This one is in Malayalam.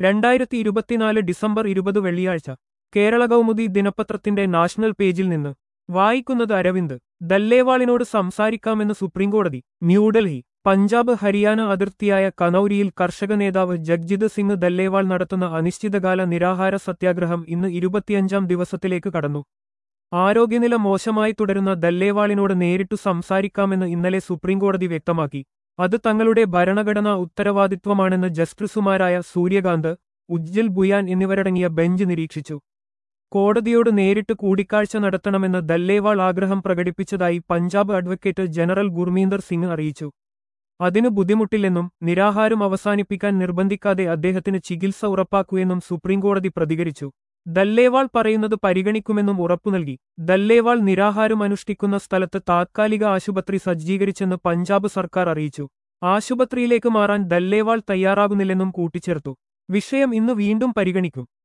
രണ്ടായിരത്തി ഇരുപത്തിനാല് ഡിസംബർ ഇരുപത് വെള്ളിയാഴ്ച കേരള കൗമുദി ദിനപത്രത്തിന്റെ നാഷണൽ പേജിൽ നിന്ന് വായിക്കുന്നത് അരവിന്ദ് ദല്ലേവാളിനോട് സംസാരിക്കാമെന്ന് സുപ്രീംകോടതി ന്യൂഡൽഹി പഞ്ചാബ് ഹരിയാന അതിർത്തിയായ കനൌരിയിൽ കർഷക നേതാവ് ജഗ്ജിത് സിംഗ് ദല്ലേവാൾ നടത്തുന്ന അനിശ്ചിതകാല നിരാഹാര സത്യാഗ്രഹം ഇന്ന് ഇരുപത്തിയഞ്ചാം ദിവസത്തിലേക്ക് കടന്നു ആരോഗ്യനില മോശമായി തുടരുന്ന ദല്ലേവാളിനോട് നേരിട്ടു സംസാരിക്കാമെന്ന് ഇന്നലെ സുപ്രീംകോടതി വ്യക്തമാക്കി അത് തങ്ങളുടെ ഭരണഘടനാ ഉത്തരവാദിത്വമാണെന്ന് ജസ്റ്റിസുമാരായ സൂര്യകാന്ത് ഉജ്ജൽ ബുയാൻ എന്നിവരടങ്ങിയ ബെഞ്ച് നിരീക്ഷിച്ചു കോടതിയോട് നേരിട്ട് കൂടിക്കാഴ്ച നടത്തണമെന്ന് ദല്ലേവാൾ ആഗ്രഹം പ്രകടിപ്പിച്ചതായി പഞ്ചാബ് അഡ്വക്കേറ്റ് ജനറൽ ഗുർമീന്ദർ സിംഗ് അറിയിച്ചു അതിനു ബുദ്ധിമുട്ടില്ലെന്നും നിരാഹാരം അവസാനിപ്പിക്കാൻ നിർബന്ധിക്കാതെ അദ്ദേഹത്തിന് ചികിത്സ ഉറപ്പാക്കുമെന്നും സുപ്രീംകോടതി പ്രതികരിച്ചു ദല്ലേവാൾ പറയുന്നത് പരിഗണിക്കുമെന്നും ഉറപ്പു നൽകി ദല്ലേവാൾ നിരാഹാരം അനുഷ്ഠിക്കുന്ന സ്ഥലത്ത് താത്കാലിക ആശുപത്രി സജ്ജീകരിച്ചെന്ന് പഞ്ചാബ് സർക്കാർ അറിയിച്ചു ആശുപത്രിയിലേക്ക് മാറാൻ ദല്ലേവാൾ തയ്യാറാകുന്നില്ലെന്നും കൂട്ടിച്ചേർത്തു വിഷയം ഇന്ന് വീണ്ടും പരിഗണിക്കും